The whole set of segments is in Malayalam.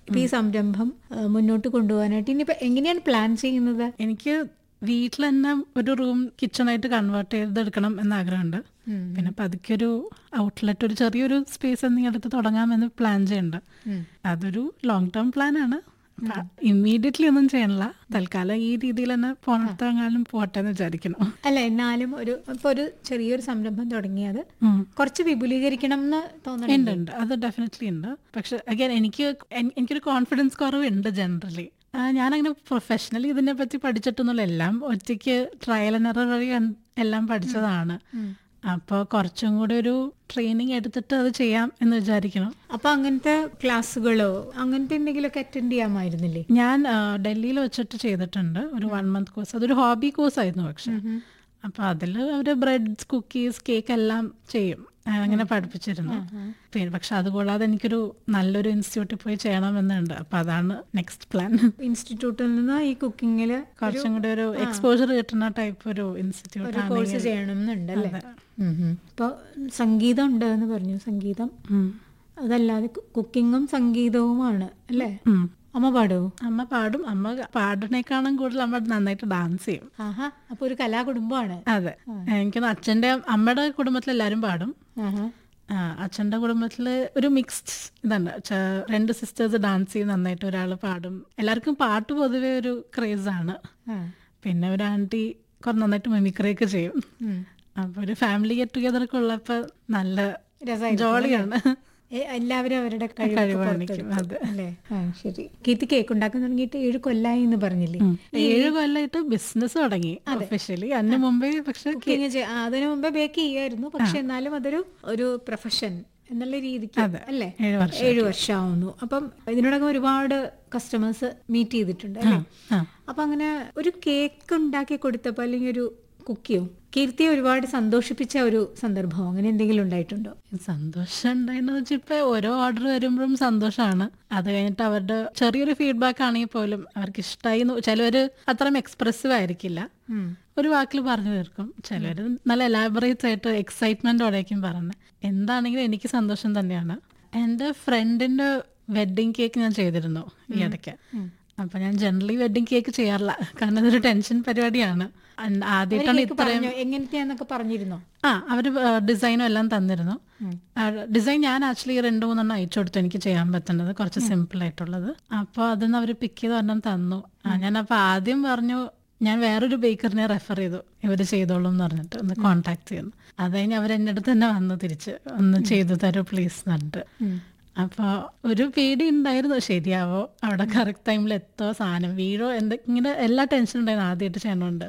ഇപ്പൊ ഈ സംരംഭം ആ, മുന്നോട്ട് കൊണ്ടുപോകാനായിട്ട് ഇനിയിപ്പോ എങ്ങനെയാണ് പ്ലാൻ ചെയ്യുന്നത് എനിക്ക് വീട്ടിൽ തന്നെ ഒരു റൂം കിച്ചണായിട്ട് കൺവേർട്ട് ചെയ്തെടുക്കണം എന്ന് ആഗ്രഹമുണ്ട് പിന്നെ പതുക്കെ ഒരു ഔട്ട്ലെറ്റ് ഒരു ചെറിയൊരു സ്പേസ് എന്തെങ്കിലും എടുത്ത് തുടങ്ങാമെന്ന് പ്ലാൻ ചെയ്യുന്നുണ്ട് അതൊരു ലോങ് ടേം പ്ലാൻ ആണ് ഇമ്മീഡിയറ്റ്ലി ഒന്നും ചെയ്യണില്ല തൽക്കാലം ഈ രീതിയിൽ തന്നെ പോണത്തെങ്ങാനും പോട്ടെ എന്ന് വിചാരിക്കണം അല്ല എന്നാലും ഒരു ഇപ്പൊ ഒരു ചെറിയൊരു സംരംഭം തുടങ്ങിയത് ഉം. കുറച്ച് വിപുലീകരിക്കണം എന്ന് തോന്നുന്നുണ്ട് ഉണ്ട് ഉണ്ട് അത് ഡെഫിനറ്റ്ലി ഉണ്ട് പക്ഷെ അഗൈൻ എനിക്ക് എൻ- എനിക്കൊരു കോൺഫിഡൻസ് കുറവുണ്ട് ജനറലി ഞാനങ്ങനെ പ്രൊഫഷണലി ഇതിനെ പറ്റി പഠിച്ചിട്ടൊന്നുമില്ല എല്ലാം ഒറ്റയ്ക്ക് ട്രയൽ ആൻഡ് എറർ വഴി അൻ- എല്ലാം പഠിച്ചതാണ് അപ്പോൾ കുറച്ചും കൂടി ഒരു ട്രെയിനിങ് എടുത്തിട്ട് അത് ചെയ്യാം എന്ന് വിചാരിക്കണം അപ്പൊ അങ്ങനത്തെ ക്ലാസ്സുകളോ അങ്ങനത്തെ എന്തെങ്കിലുമൊക്കെ അറ്റൻഡ് ചെയ്യാമായിരുന്നില്ലേ ഞാൻ ആ, ഡൽഹിയിൽ വെച്ചിട്ട് ചെയ്തിട്ടുണ്ട് ഒരു വൺ മന്ത് കോഴ്സ് അതൊരു ഹോബി കോഴ്സ് ആയിരുന്നു പക്ഷെ അപ്പൊ അതിൽ അവര് ബ്രെഡ് കുക്കീസ് കേക്ക് എല്ലാം ചെയ്യും ആ, അങ്ങനെ പഠിപ്പിച്ചിരുന്നു പിന്നെ പക്ഷെ അതുകൂടാതെ എനിക്കൊരു നല്ലൊരു ഇൻസ്റ്റിറ്റ്യൂട്ടിൽ പോയി ചെയ്യണമെന്നുണ്ട് അപ്പൊ അതാണ് നെക്സ്റ്റ് പ്ലാൻ ഇൻസ്റ്റിറ്റ്യൂട്ടിൽ നിന്ന് ഈ കുക്കിങ്ങില് കുറച്ചും കൂടി ഒരു എക്സ്പോജർ കിട്ടുന്ന ടൈപ്പ് ഒരു ഇൻസ്റ്റിറ്റ്യൂട്ട് ഒരു കോഴ്സ് ചെയ്യണം എന്നുണ്ടല്ലേ ഇപ്പൊ സംഗീതം ഉണ്ട് എന്ന് പറഞ്ഞു സംഗീതം അതല്ലാതെ കു- കുക്കിങ്ങും സംഗീതവുമാണ് അല്ലേ അമ്മ പാടുവോ അമ്മ പാടും അമ്മ പാടുന്നേക്കാളും കൂടുതൽ അമ്മ നന്നായിട്ട് ഡാൻസ് ചെയ്യും ആഹാ അപ്പൊ ഒരു കലാകുടുംബമാണ് അതെ എനിക്ക് അച്ഛന്റെ അമ്മയുടെ കുടുംബത്തിൽ എല്ലാവരും പാടും ആഹാ ആ, അച്ഛൻ്റെ കുടുംബത്തിൽ ഒരു മിക്സ്ഡ് ഇതുണ്ട് ച- രണ്ട് സിസ്റ്റേഴ്സ് ഡാൻസ് ചെയ്യും നന്നായിട്ട് ഒരാൾ പാടും എല്ലാവർക്കും പാട്ട് പൊതുവെ ഒരു ക്രേസ് ആണ് ആ. പിന്നെ ഒരു ആൻറ്റി കുറെ നന്നായിട്ട് മിമിക്രി ഒക്കെ ചെയ്യും ഉം. അപ്പൊ ഒരു ഫാമിലി ഗെറ്റ് ടുഗദർ ഒക്കെ ഉള്ളപ്പോ നല്ല രസായിരിക്കും ജോളിയാണ് ഏ, എല്ലാവരും അവരുടെ കഴിവ് കഴിവ് കാണിക്കും, അതെ. അല്ലേ ആ ശരി കീർത്തി കേക്ക് ഉണ്ടാക്കാൻ തുടങ്ങിയിട്ട് ഏഴ് കൊല്ലായി എന്ന് പറഞ്ഞില്ലേ ഏഴ് കൊല്ലമായിട്ട് ബിസിനസ് തുടങ്ങി ഒഫീഷ്യലി അതിന് മുമ്പേ പക്ഷെ കുക്കിംഗ് അതിനു മുമ്പേ ബേക്ക് ചെയ്യായിരുന്നു പക്ഷെ എന്നാലും അതൊരു ഒരു പ്രൊഫഷൻ എന്നുള്ള രീതിക്ക് അല്ലേ ഏഴ് വർഷം ഏഴു വർഷമാവുന്നു അപ്പം ഇതിനോടൊക്കെ ഒരുപാട് കസ്റ്റമേഴ്സ് മീറ്റ് ചെയ്തിട്ടുണ്ട് അല്ലേ ആ. അപ്പൊ അങ്ങനെ ഒരു കേക്ക് ഉണ്ടാക്കി കൊടുത്തപ്പോ അല്ലെങ്കിൽ ഒരു കുക്കിയോ കീർത്തിയെ ഒരുപാട് സന്തോഷിപ്പിച്ച ഒരു സന്ദർഭം അങ്ങനെ എന്തെങ്കിലും ഉണ്ടായിട്ടുണ്ടോ സന്തോഷം ഉണ്ടായെന്ന് വെച്ചാൽ ഇപ്പൊ ഓരോ ഓർഡർ വരുമ്പോഴും സന്തോഷമാണ് അത് കഴിഞ്ഞിട്ട് അവരുടെ ചെറിയൊരു ഫീഡ്ബാക്ക് ആണെങ്കിൽ പോലും അവർക്ക് ഇഷ്ടമായി ചിലവര് അത്രയും എക്സ്പ്രസീവ് ആയിരിക്കില്ല ഒരു വാക്കിൽ പറഞ്ഞു തീർക്കും ചിലര് നല്ല എലാബറേറ്റ് ആയിട്ട് എക്സൈറ്റ്മെന്റോടെയൊക്കെയും പറഞ്ഞത് എന്താണെങ്കിലും എനിക്ക് സന്തോഷം തന്നെയാണ് എൻ്റെ ഫ്രണ്ടിന്റെ വെഡ്ഡിങ് കേക്ക് ഞാൻ ചെയ്തിരുന്നു ഈ ഇടയ്ക്ക് അപ്പൊ ഞാൻ ജനറലി വെഡ്ഡിങ് കേക്ക് ചെയ്യാറില്ല കാരണം ഇതൊരു ടെൻഷൻ പരിപാടിയാണ് And ആദ്യമായിട്ടാണ് കേക്ക് ഇത്രയും പറഞ്ഞോ എങ്ങനത്തെയാന്നൊക്കെ പറഞ്ഞിരുന്നോ ആ അവര് ഡിസൈനും എല്ലാം തന്നിരുന്നു ഡിസൈൻ ഞാൻ ആക്ച്വലി രണ്ട് മൂന്നെണ്ണം അയച്ചു കൊടുത്തു എനിക്ക് ചെയ്യാൻ പറ്റുന്നത് കുറച്ച് സിമ്പിൾ ആയിട്ടുള്ളത് അപ്പോൾ അതിന്ന് അവർ പിക്ക് ചെയ്ത് ഒരെണ്ണം തന്നു ആ ഞാൻ അപ്പോൾ ആദ്യം പറഞ്ഞു ഞാൻ വേറൊരു ബേക്കറിനെ റെഫർ ചെയ്തു ഇവർ ചെയ്തോളും എന്ന് പറഞ്ഞിട്ട് ഒന്ന് കോണ്ടാക്ട് ചെയ്യുന്നു അത് കഴിഞ്ഞ് അവർ എൻ്റെ അടുത്ത് തന്നെ വന്നു തിരിച്ച് ഒന്ന് ചെയ്തു തരൂ പ്ലീസ് എന്ന് പറഞ്ഞിട്ട് അപ്പോൾ ഒരു പേടി ഉണ്ടായിരുന്നു ശരിയാവോ അവിടെ കറക്റ്റ് ടൈമിൽ എത്തോ സാധനം വീഴോ എന്ത് ഇങ്ങനെ എല്ലാ ടെൻഷനും ഉണ്ടായിരുന്നു ആദ്യമായിട്ട് ചെയ്യണോണ്ട്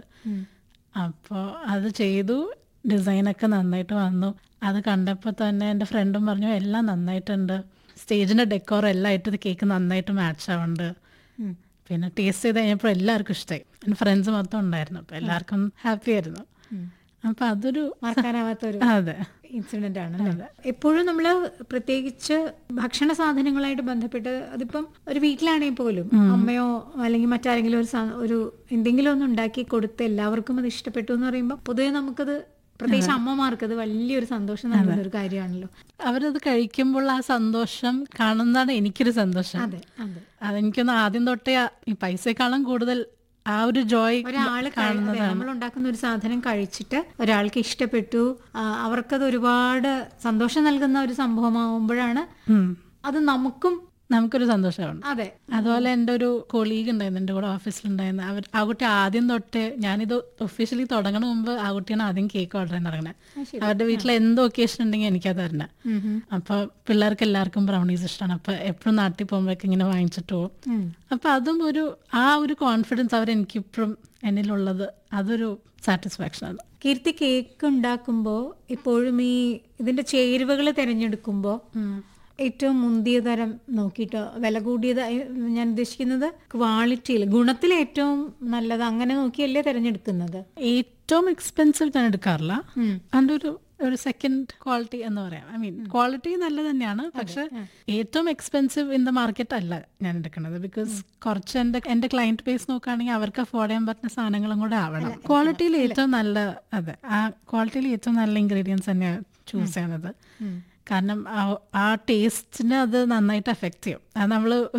അപ്പോൾ അത് ചെയ്തു ഡിസൈനൊക്കെ നന്നായിട്ട് വന്നു അത് കണ്ടപ്പോൾ തന്നെ എൻ്റെ ഫ്രണ്ടും പറഞ്ഞു എല്ലാം നന്നായിട്ടുണ്ട് സ്റ്റേജിൻ്റെ ഡെക്കോർ എല്ലാം ആയിട്ട് ഇത് കേക്ക് നന്നായിട്ട് മാച്ച് ആവുന്നുണ്ട് പിന്നെ ടേസ്റ്റ് ചെയ്ത് കഴിഞ്ഞപ്പോൾ എല്ലാവർക്കും ഇഷ്ടമായി എൻ്റെ ഫ്രണ്ട്സ് മൊത്തം ഉണ്ടായിരുന്നു അപ്പോൾ എല്ലാവർക്കും ഹാപ്പി ആയിരുന്നു അപ്പം അതൊരു മറക്കാനാവാത്ത ഒരു അതെ ഇൻസിഡന്റ് ആണ് അല്ലേ? എപ്പോഴും നമ്മൾ പ്രത്യേകിച്ച് ഭക്ഷണ സാധനങ്ങളായിട്ട് ബന്ധപ്പെട്ട് അതിപ്പം ഒരു വീട്ടിലാണെങ്കിൽ പോലും അമ്മയോ അല്ലെങ്കിൽ മറ്റാരെങ്കിലും ഒരു സാ- ഒരു എന്തെങ്കിലും ഒന്ന് ഉണ്ടാക്കി കൊടുത്ത് എല്ലാവർക്കും അത് ഇഷ്ടപ്പെട്ടു എന്ന് പറയുമ്പോൾ പൊതുവെ നമുക്കത് പ്രത്യേകിച്ച് അമ്മമാർക്ക് അത് വലിയൊരു സന്തോഷം നൽകുന്ന ഒരു കാര്യമാണല്ലോ അവരത് കഴിക്കുമ്പോൾ ആ സന്തോഷം കാണുന്നതാണ് എനിക്കൊരു സന്തോഷം അതെ അതെ അതെനിക്കൊന്ന് ആദ്യം തൊട്ടേ ആ- ഈ പൈസയെക്കാളും കൂടുതൽ ആ ഒരു ജോയ് ഒരാള് നമ്മൾ ഉണ്ടാക്കുന്ന ഒരു സാധനം കഴിച്ചിട്ട് ഒരാൾക്ക് ഇഷ്ടപ്പെട്ടു ആ, അവർക്കത് ഒരുപാട് സന്തോഷം നൽകുന്ന ഒരു സംഭവമാവുമ്പോഴാണ് അത് നമുക്കും നമുക്കൊരു സന്തോഷമാണ് അതെ അതുപോലെ എൻ്റെ ഒരു കൊളീഗ് ഉണ്ടായിരുന്നു എൻ്റെ കൂടെ ഓഫീസിലുണ്ടായിരുന്നു അവർ ആ കുട്ടി ആദ്യം തൊട്ട് ഞാനിത് ഒഫീഷ്യലി തുടങ്ങണ മുമ്പ് ആ കുട്ടിയാണ് ആദ്യം കേക്ക് ഓർഡർ ചെയ്യാൻ തുടങ്ങണത് അവരുടെ വീട്ടിൽ എന്ത് ഒക്കേഷൻ ഉണ്ടെങ്കിൽ എനിക്കത് തരണേ അപ്പൊ പിള്ളേർക്ക് എല്ലാവർക്കും ബ്രൗണീസ് ഇഷ്ടമാണ് അപ്പൊ എപ്പോഴും നാട്ടിൽ പോകുമ്പോഴേക്ക് ഇങ്ങനെ വാങ്ങിച്ചിട്ട് പോകും അപ്പൊ അതും ഒരു ആ ഒരു കോൺഫിഡൻസ് അവർ എനിക്കിപ്പോഴും എന്നിലുള്ളത് അതൊരു സാറ്റിസ്ഫാക്ഷൻ ആണ് കീർത്തി കേക്ക് ഉണ്ടാക്കുമ്പോൾ എപ്പോഴും ഈ ഇതിന്റെ ചേരുവകൾ തിരഞ്ഞെടുക്കുമ്പോൾ ഏറ്റവും മുന്തിയ തരം നോക്കിയിട്ട് വില കൂടിയത് ഏ, ഞാൻ ഉദ്ദേശിക്കുന്നത് ക്വാളിറ്റിയിൽ ഗുണത്തിൽ ഏറ്റവും നല്ലത് അങ്ങനെ നോക്കിയല്ലേ തിരഞ്ഞെടുക്കുന്നത് ഏറ്റവും എക്സ്പെൻസീവ് ഞാൻ എടുക്കാറില്ല അതിൻ്റെ ഒരു ഒരു സെക്കൻഡ് ക്വാളിറ്റി എന്ന് പറയാം ഐ മീൻ ക്വാളിറ്റി നല്ല തന്നെയാണ് പക്ഷെ ഏറ്റവും എക്സ്പെൻസീവ് ഇൻ ദ മാർക്കറ്റ് അല്ല ഞാൻ എടുക്കുന്നത് ബിക്കോസ് കുറച്ച് എൻ്റെ എൻ്റെ ക്ലയന്റ് ബേസ് നോക്കുകയാണെങ്കിൽ അവർക്ക് അഫോർഡ് ചെയ്യാൻ പറ്റുന്ന സാധനങ്ങളും കൂടെ ആവണം ക്വാളിറ്റിയിൽ ഏറ്റവും നല്ല അതെ ആ ക്വാളിറ്റിയിൽ ഏറ്റവും നല്ല ഇൻഗ്രീഡിയൻസ് തന്നെയാണ് ചൂസ് ചെയ്യുന്നത് കാരണം ആ- ആ ടേസ്റ്റിനെ അത് നന്നായിട്ട് എഫക്റ്റ് ചെയ്യും അത് നമ്മൾ